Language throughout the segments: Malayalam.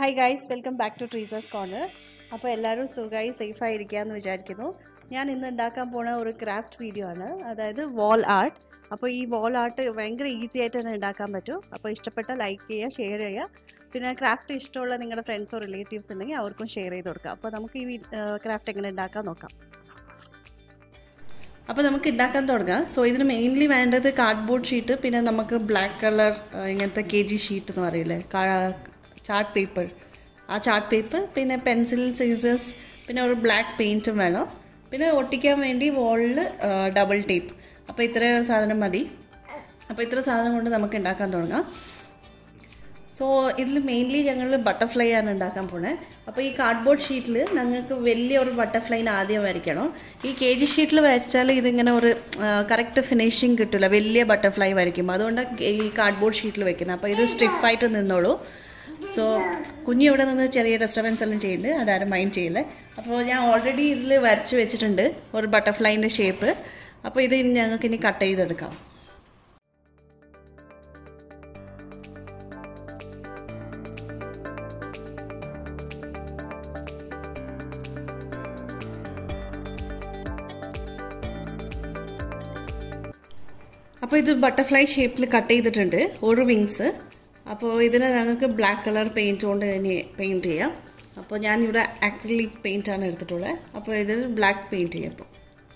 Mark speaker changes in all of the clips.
Speaker 1: hi guys welcome back to Treesa's corner അപ്പോൾ എല്ലാവരും സുഖമായി സേഫായി ഇരിക്കുകയെന്ന് വിചാരിക്കുന്നു ഞാൻ ഇന്ന് ഉണ്ടാക്കാൻ പോണ ഒരു ക്രാഫ്റ്റ് വീഡിയോ ആണ് അതായത് വാൾ ആർട്ട് അപ്പോൾ ഈ വാൾ ആർട്ട് ഭയങ്കര ഈസി ആയിട്ട് തന്നെ ഉണ്ടാക്കാൻ പറ്റും അപ്പോൾ ഇഷ്ടപ്പെട്ട ലൈക്ക് ചെയ്യുക ഷെയർ ചെയ്യുക പിന്നെ ക്രാഫ്റ്റ് ഇഷ്ടമുള്ള നിങ്ങളുടെ ഫ്രണ്ട്സോ റിലേറ്റീവ്സ് ഉണ്ടെങ്കിൽ അവർക്കും ഷെയർ ചെയ്ത് കൊടുക്കാം അപ്പോൾ നമുക്ക് ഈ ക്രാഫ്റ്റ് എങ്ങനെ ഉണ്ടാക്കാൻ നോക്കാം അപ്പോൾ നമുക്ക് ഉണ്ടാക്കാൻ തുടങ്ങാം സോ ഇതിന് മെയിൻലി വേണ്ടത് കാർഡ്ബോർഡ് ഷീറ്റ് പിന്നെ നമുക്ക് ബ്ലാക്ക് കളർ ഇങ്ങനത്തെ കെ ജി ഷീറ്റ് എന്ന് പറയില്ലേ ചാർട്ട് പേപ്പർ ആ ചാർട്ട് പേപ്പർ പിന്നെ പെൻസിൽ സീസേഴ്സ് പിന്നെ ഒരു ബ്ലാക്ക് പെയിൻറ്റും വേണം പിന്നെ ഒട്ടിക്കാൻ വേണ്ടി വോളിൽ ഡബിൾ ടേപ്പ് അപ്പോൾ ഇത്ര സാധനം മതി അപ്പോൾ ഇത്ര സാധനം കൊണ്ട് നമുക്ക് ഉണ്ടാക്കാൻ തുടങ്ങാം സോ ഇതിൽ മെയിൻലി ഞങ്ങൾ ബട്ടർഫ്ലൈ ആണ് ഉണ്ടാക്കാൻ പോണേ അപ്പോൾ ഈ കാർഡ്ബോർഡ് ഷീറ്റിൽ ഞങ്ങൾക്ക് വലിയ ഒരു ബട്ടർഫ്ലൈനെ ആദ്യം വരയ്ക്കണം ഈ കെ ജി ഷീറ്റിൽ വരച്ചാൽ ഇതിങ്ങനെ ഒരു കറക്റ്റ് ഫിനിഷിങ് കിട്ടില്ല വലിയ ബട്ടർഫ്ലൈ വരയ്ക്കും അതുകൊണ്ടാണ് ഈ കാർഡ്ബോർഡ് ഷീറ്റിൽ വെക്കുന്നത് അപ്പോൾ ഇത് സ്ട്രിപ്പായിട്ട് നിന്നോളൂ സോ കുഞ്ഞി ഇവിടെ നിന്ന് ചെറിയ ഡിസ്റ്റർബൻസ് എല്ലാം ചെയ്യുന്നുണ്ട് അതാരും മൈൻഡ് ചെയ്യില്ലേ അപ്പോൾ ഞാൻ ഓൾറെഡി ഇതിൽ വരച്ച് വെച്ചിട്ടുണ്ട് ഒരു ബട്ടർഫ്ലൈൻ്റെ ഷേപ്പ് അപ്പോൾ ഇത് ഞങ്ങൾക്ക് ഇനി കട്ട് ചെയ്തെടുക്കാം അപ്പോൾ ഇത് ബട്ടർഫ്ലൈ ഷേപ്പിൽ കട്ട് ചെയ്തിട്ടുണ്ട് ഒരു വിങ്സ് അപ്പോൾ ഇതിന് ഞങ്ങൾക്ക് ബ്ലാക്ക് കളർ പെയിൻറ്റ് കൊണ്ട് ഇനി പെയിൻറ്റ് ചെയ്യാം അപ്പോൾ ഞാനിവിടെ ആക്രിലിക് പെയിൻറ്റാണ് എടുത്തിട്ടുള്ളത് അപ്പോൾ ഇതിൽ ബ്ലാക്ക് പെയിൻറ്റ് ചെയ്യാം അപ്പോൾ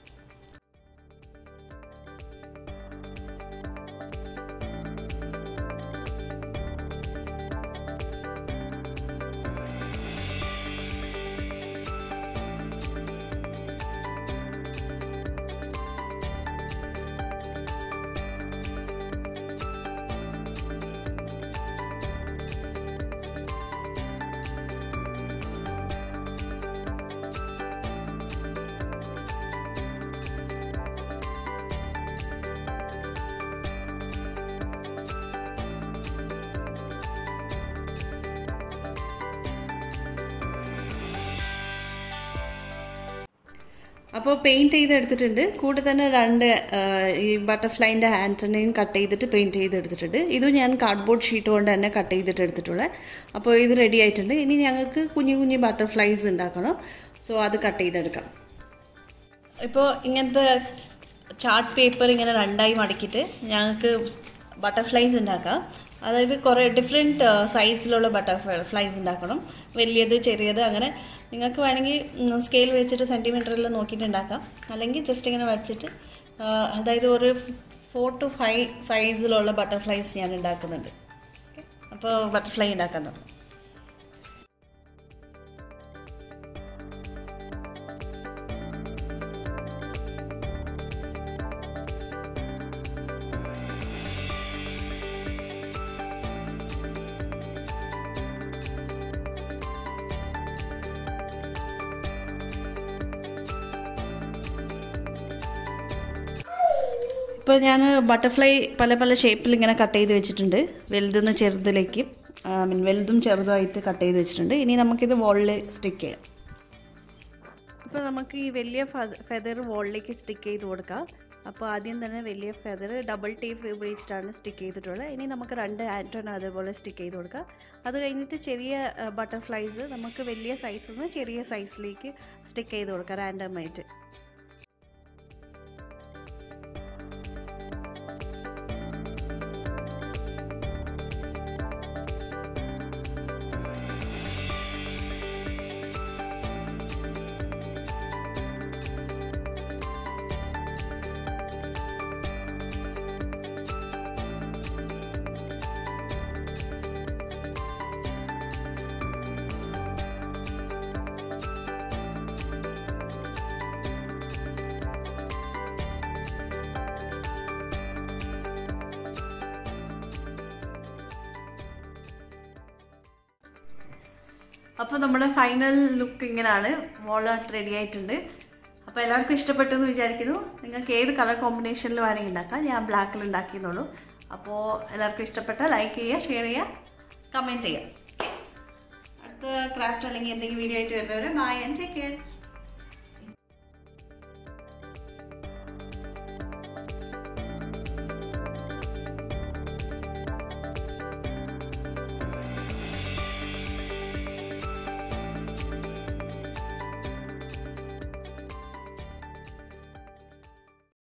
Speaker 1: അപ്പോൾ പെയിൻറ്റ് ചെയ്തെടുത്തിട്ടുണ്ട് കൂടെ തന്നെ രണ്ട് ഈ ബട്ടർഫ്ലൈൻ്റെ ഹാൻഡിനെയും കട്ട് ചെയ്തിട്ട് പെയിൻറ്റ് ചെയ്തെടുത്തിട്ടുണ്ട് ഇതും ഞാൻ കാർഡ്ബോർഡ് ഷീറ്റ് കൊണ്ട് തന്നെ കട്ട് ചെയ്തിട്ട് എടുത്തിട്ടുള്ളത് അപ്പോൾ ഇത് റെഡി ആയിട്ടുണ്ട് ഇനി ഞങ്ങൾക്ക് കുഞ്ഞു കുഞ്ഞു ബട്ടർഫ്ലൈസ് ഉണ്ടാക്കണം സോ അത് കട്ട് ചെയ്തെടുക്കാം ഇപ്പോൾ ഇങ്ങനത്തെ ചാർട്ട് പേപ്പർ ഇങ്ങനെ രണ്ടായി മടക്കിയിട്ട് ഞങ്ങൾക്ക് ബട്ടർഫ്ലൈസ് ഉണ്ടാക്കാം അതായത് കുറേ ഡിഫറെൻറ്റ് സൈസിലുള്ള ബട്ടർഫ്ലൈസ് ഉണ്ടാക്കണം വലിയത് ചെറിയത് അങ്ങനെ നിങ്ങൾക്ക് വേണമെങ്കിൽ സ്കെയിൽ വെച്ചിട്ട് സെൻറ്റിമീറ്ററിൽ നോക്കിയിട്ട് ഉണ്ടാക്കാം അല്ലെങ്കിൽ ജസ്റ്റ് ഇങ്ങനെ വെച്ചിട്ട് അതായത് ഒരു ഫോർ ടു ഫൈവ് സൈസിലുള്ള ബട്ടർഫ്ലൈസ് ഞാൻ ഉണ്ടാക്കുന്നുണ്ട് അപ്പോൾ ബട്ടർഫ്ലൈ ഉണ്ടാക്കാൻ തുടങ്ങും ഇപ്പോൾ ഞാൻ ബട്ടർഫ്ലൈ പല പല ഷേപ്പിൽ ഇങ്ങനെ കട്ട് ചെയ്ത് വെച്ചിട്ടുണ്ട് വലുതെന്ന് ചെറുതിലേക്ക് ഐ മീൻ വലുതും ചെറുതുമായിട്ട് കട്ട് ചെയ്ത് വെച്ചിട്ടുണ്ട് ഇനി നമുക്കിത് വോളിൽ സ്റ്റിക്ക് ചെയ്യാം ഇപ്പോൾ നമുക്ക് ഈ വലിയ ഫെദർ വോളിലേക്ക് സ്റ്റിക്ക് ചെയ്ത് കൊടുക്കാം അപ്പോൾ ആദ്യം തന്നെ വലിയ ഫെദർ ഡബിൾ ടേപ്പ് ഉപയോഗിച്ചിട്ടാണ് സ്റ്റിക്ക് ചെയ്തിട്ടുള്ളത് ഇനി നമുക്ക് രണ്ട് ആൻറ്റോൺ അതേപോലെ സ്റ്റിക്ക് ചെയ്ത് കൊടുക്കാം അത് കഴിഞ്ഞിട്ട് ചെറിയ ബട്ടർഫ്ലൈസ് നമുക്ക് വലിയ സൈസിൽ നിന്ന് ചെറിയ സൈസിലേക്ക് സ്റ്റിക്ക് ചെയ്ത് കൊടുക്കാം റാൻഡമായിട്ട് അപ്പോൾ നമ്മുടെ ഫൈനൽ ലുക്ക് ഇങ്ങനെയാണ് വോൾ ആർട്ട് റെഡി ആയിട്ടുണ്ട് അപ്പോൾ എല്ലാവർക്കും ഇഷ്ടപ്പെട്ടു എന്ന് വിചാരിക്കുന്നു നിങ്ങൾക്ക് ഏത് കളർ കോമ്പിനേഷനിൽ വേണമെങ്കിൽ ഉണ്ടാക്കാം ഞാൻ ബ്ലാക്കിൽ ഉണ്ടാക്കിയെന്നുള്ളൂ അപ്പോൾ എല്ലാവർക്കും ഇഷ്ടപ്പെട്ട ലൈക്ക് ചെയ്യുക ഷെയർ ചെയ്യുക കമൻറ്റ് ചെയ്യുക അടുത്ത ക്രാഫ്റ്റ് അല്ലെങ്കിൽ എന്തെങ്കിലും വീഡിയോ ആയിട്ട് വരുന്നവരെ ബൈ ആൻഡ് ടേക്ക് കെയർ